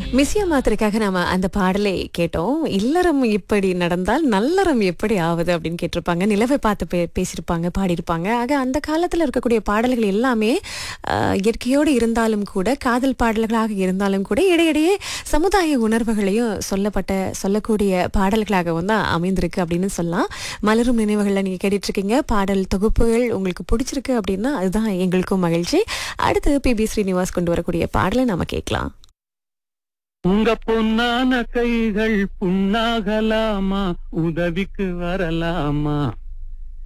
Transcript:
மிஸ்யா மாத்திரைக்காக நாம அந்த பாடலை கேட்டோம் இல்லறம் இப்படி நடந்தால் நல்லறம் எப்படி ஆகுது அப்படின்னு கேட்டிருப்பாங்க நிலவை பார்த்து பே பேசியிருப்பாங்க பாடியிருப்பாங்க ஆக அந்த காலத்தில் இருக்கக்கூடிய பாடல்கள் எல்லாமே ஆஹ், இயற்கையோடு இருந்தாலும் கூட காதல் பாடல்களாக இருந்தாலும் கூட இடையிடையே சமுதாய உணர்வுகளையும் சொல்லப்பட்ட சொல்லக்கூடிய பாடல்களாகவும் தான் அமைந்திருக்கு அப்படின்னு சொல்லலாம் மலரும் நினைவுகளில் நீங்கள் கேட்டுட்டு இருக்கீங்க பாடல் தொகுப்புகள் உங்களுக்கு பிடிச்சிருக்கு அப்படின்னா அதுதான் எங்களுக்கும் மகிழ்ச்சி அடுத்து பிபி ஸ்ரீனிவாஸ் கொண்டு வரக்கூடிய பாடலை நாம கேட்கலாம் உங்க பொன்னான கைகள் புண்ணாகலாமா உதவிக்கு வரலாமா